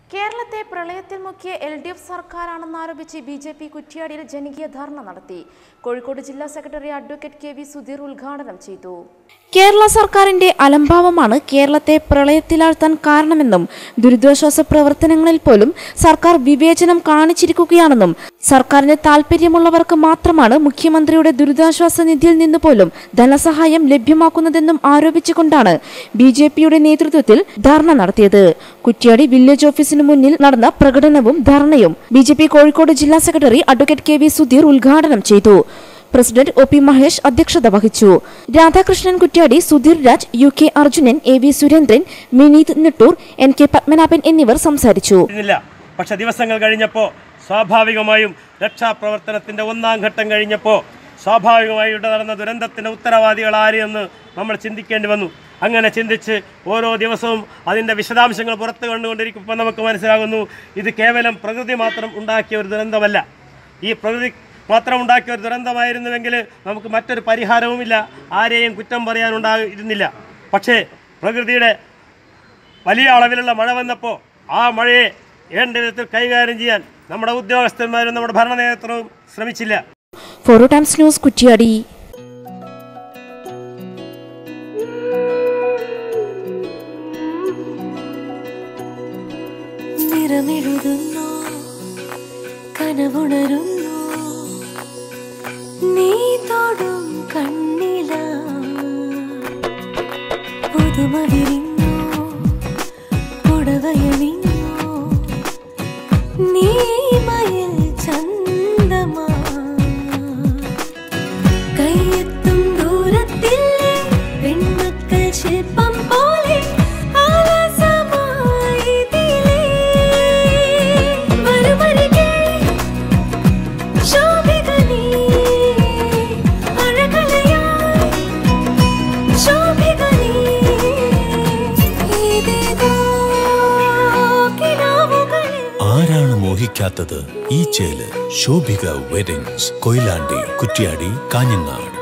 കേരളത്തെ പ്രളയത്തിൽ മുക്കിയ എൽ ഡി എഫ് സർക്കാരാണെന്നാരോപിച്ച് ബി ജെ പി കുറ്റ്യാടിയിൽ ജനകീയ ധർണ നടത്തി കോഴിക്കോട് ജില്ലാ secretary advocate K V Sudheer ഉദ്ഘാടനം ചെയ്തു കേരള സർക്കാരിന്റെ അലംഭാവമാണ് കേരളത്തെ പ്രളയത്തിലാഴ്ത്താൻ കാരണമെന്നും ദുരിതാശ്വാസ പ്രവർത്തനങ്ങളിൽ പോലും സർക്കാർ വിവേചനം കാണിച്ചിരിക്കുകയാണെന്നും സർക്കാരിന് താൽപര്യമുള്ളവർക്ക് മാത്രമാണ് മുഖ്യമന്ത്രിയുടെ ദുരിതാശ്വാസ നിധിയിൽ നിന്ന് പോലും ധനസഹായം ലഭ്യമാക്കുന്നതെന്നും ആരോപിച്ചുകൊണ്ടാണ് ബി ജെ പിയുടെ നേതൃത്വത്തിൽ ധർണ നടത്തിയത് കുറ്റ്യാടി വില്ലേജ് ഓഫീസിന് മുന്നിൽ നടന്ന പ്രകടനവും ധർണയും ബി ജെ പി കോഴിക്കോട് ജില്ലാ secretary advocate K V Sudheer ഉദ്ഘാടനം ചെയ്തു പ്രസിഡന്റ് ഒ പി മഹേഷ് അധ്യക്ഷത വഹിച്ചു Radhakrishnan Kuttiadi Sudheer Raj U K Arjunan A V Surendran Vineeth Nettoor N K Padmanabhan എന്നിവർ സംസാരിച്ചു ഇരുന്നില്ല പക്ഷെ ദിവസങ്ങൾ കഴിഞ്ഞപ്പോൾ സ്വാഭാവികമായും രക്ഷാപ്രവർത്തനത്തിൻ്റെ ഒന്നാം ഘട്ടം കഴിഞ്ഞപ്പോൾ സ്വാഭാവികമായി ഇവിടെ നടന്ന ദുരന്തത്തിൻ്റെ ഉത്തരവാദികൾ ആര് എന്ന് നമ്മൾ ചിന്തിക്കേണ്ടി വന്നു അങ്ങനെ ചിന്തിച്ച് ഓരോ ദിവസവും അതിൻ്റെ വിശദാംശങ്ങൾ പുറത്ത് കണ്ടുകൊണ്ടിരിക്കുമ്പോൾ നമുക്ക് മനസ്സിലാകുന്നു ഇത് കേവലം പ്രകൃതി മാത്രം ഉണ്ടാക്കിയ ഒരു ദുരന്തമല്ല ഈ പ്രകൃതി മാത്രം ഉണ്ടാക്കിയ ഒരു ദുരന്തമായിരുന്നുവെങ്കിൽ നമുക്ക് മറ്റൊരു പരിഹാരവുമില്ല ആരെയും കുറ്റം പറയാനുണ്ടായിരുന്നില്ല പക്ഷേ പ്രകൃതിയുടെ വലിയ അളവിലുള്ള മഴ വന്നപ്പോൾ ആ മഴയെ വേണ്ട വിധത്തിൽ കൈകാര്യം ചെയ്യാൻ നമ്മുടെ ഉദ്യോഗസ്ഥന്മാരും നമ്മുടെ ഭരണ നേതൃത്വവും ശ്രമിച്ചില്ല ഫോറോ ടൈംസ് ന്യൂസ് കുറ്റ്യാടി നിറമെഴുതുന്നു കനവുണരുന്നു നീ തൊടും കണ്ണില പുതുമ വിരിഞ്ഞു പുടവയണിഞ്ഞു നീ മയിൽ ചന്തമാ കയ്യെത്തും ദൂരത്തിൽ പെൺമക്കൾ ശില്പം പോലെ ആലസമായി ഇതിലേ വരുമരികെ ശോഭിക നീ അഴകലയായി ശോഭിക നീ ഇതേതോ കിനാവുകളിൽ ആരാണ് മോഹിക്കാത്തത് ഈ ചേല് ശോഭിക വെഡിങ്സ് കൊയിലാണ്ടി കുറ്റ്യാടി കാഞ്ഞങ്ങാട്